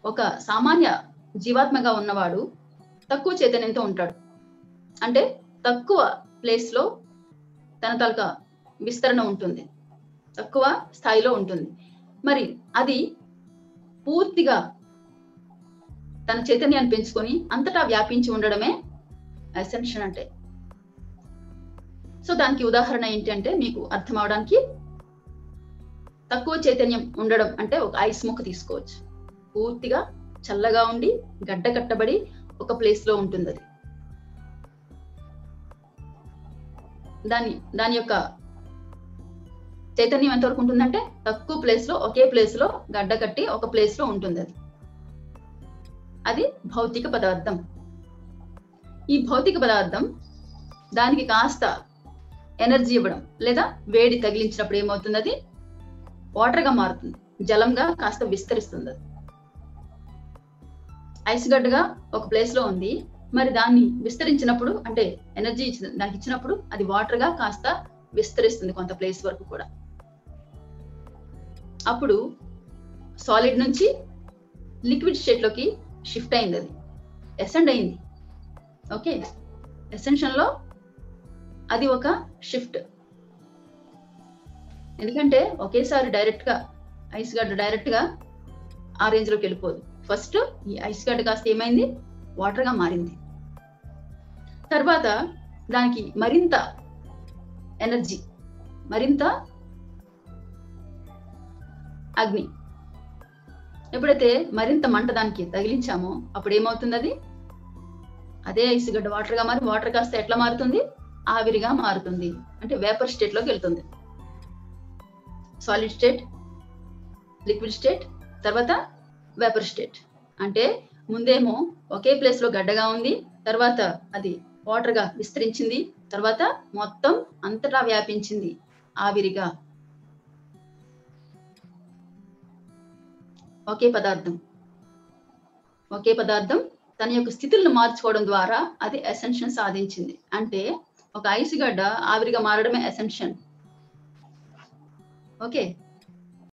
ఒక సామాన్య జీవాత్మగా ఉన్నవాడు తక్కువ చైతన్యంతో ఉంటాడు అంటే తక్కువ ప్లేస్ లో తన తాలూకా విస్తరణ ఉంటుంది తక్కువ స్థాయిలో ఉంటుంది మరి అది పూర్తిగా తన చైతన్యాన్ని పెంచుకొని అంతటా వ్యాపించి ఉండడమే అసెన్షన్ అంటే సో దానికి ఉదాహరణ ఏంటంటే మీకు అర్థం అవడానికి తక్కువ చైతన్యం ఉండడం అంటే ఒక ఐస్ ముక్క తీసుకోవచ్చు పూర్తిగా చల్లగా ఉండి గడ్డ కట్టబడి ఒక ప్లేస్ లో ఉంటుంది అది దాని దాని యొక్క చైతన్యం ఎంతవరకు ఉంటుందంటే తక్కువ ప్లేస్ లో ఒకే ప్లేస్ లో గడ్డ కట్టి ఒక ప్లేస్ లో ఉంటుంది అది అది భౌతిక పదార్థం ఈ భౌతిక పదార్థం దానికి కాస్త ఎనర్జీ ఇవ్వడం లేదా వేడి తగిలించినప్పుడు ఏమవుతుంది అది వాటర్ గా మారుతుంది జలంగా కాస్త విస్తరిస్తుంది అది ఐస్ గడ్డగా ఒక ప్లేస్ లో ఉంది మరి దాన్ని విస్తరించినప్పుడు అంటే ఎనర్జీ దానికి ఇచ్చినప్పుడు అది వాటర్ గా కాస్త విస్తరిస్తుంది కొంత ప్లేస్ వరకు కూడా అప్పుడు సాలిడ్ నుంచి లిక్విడ్ స్టేట్ లోకి షిఫ్ట్ అయింది అది ఎసెండ్ అయింది ఓకే ఎసెన్షన్ లో అది ఒక షిఫ్ట్ ఎందుకంటే ఒకేసారి డైరెక్ట్ గా ఐస్ గడ్డ డైరెక్ట్ గా ఆ రేంజ్ లోకి వెళ్ళిపోదు ఫస్ట్ ఈ ఐస్ గడ్డ కాస్త ఏమైంది వాటర్ గా మారింది తర్వాత దానికి మరింత ఎనర్జీ మరింత అగ్ని ఎప్పుడైతే మరింత మంట దానికి తగిలించామో అప్పుడు ఏమవుతుంది అది అదే ఐస్ గడ్డ వాటర్ గా మారి వాటర్ కాస్త ఎట్లా మారుతుంది ఆవిరిగా మారుతుంది అంటే వేపర్ స్టేట్ లోకి వెళ్తుంది సాలిడ్ స్టేట్ లిక్విడ్ స్టేట్ తర్వాత వేపర్ స్టేట్ అంటే ముందేమో ఒకే ప్లేస్ లో గడ్డగా ఉంది తర్వాత అది వాటర్ గా విస్తరించింది తర్వాత మొత్తం అంతటా వ్యాపించింది ఆవిరిగా ఒకే పదార్థం ఒకే పదార్థం తన యొక్క స్థితులను మార్చుకోవడం ద్వారా అది ఎసెన్షన్ సాధించింది అంటే ఒక ఐస్ గడ్డ ఆవిరిగా మారడమే ఎసెన్షన్ ఓకే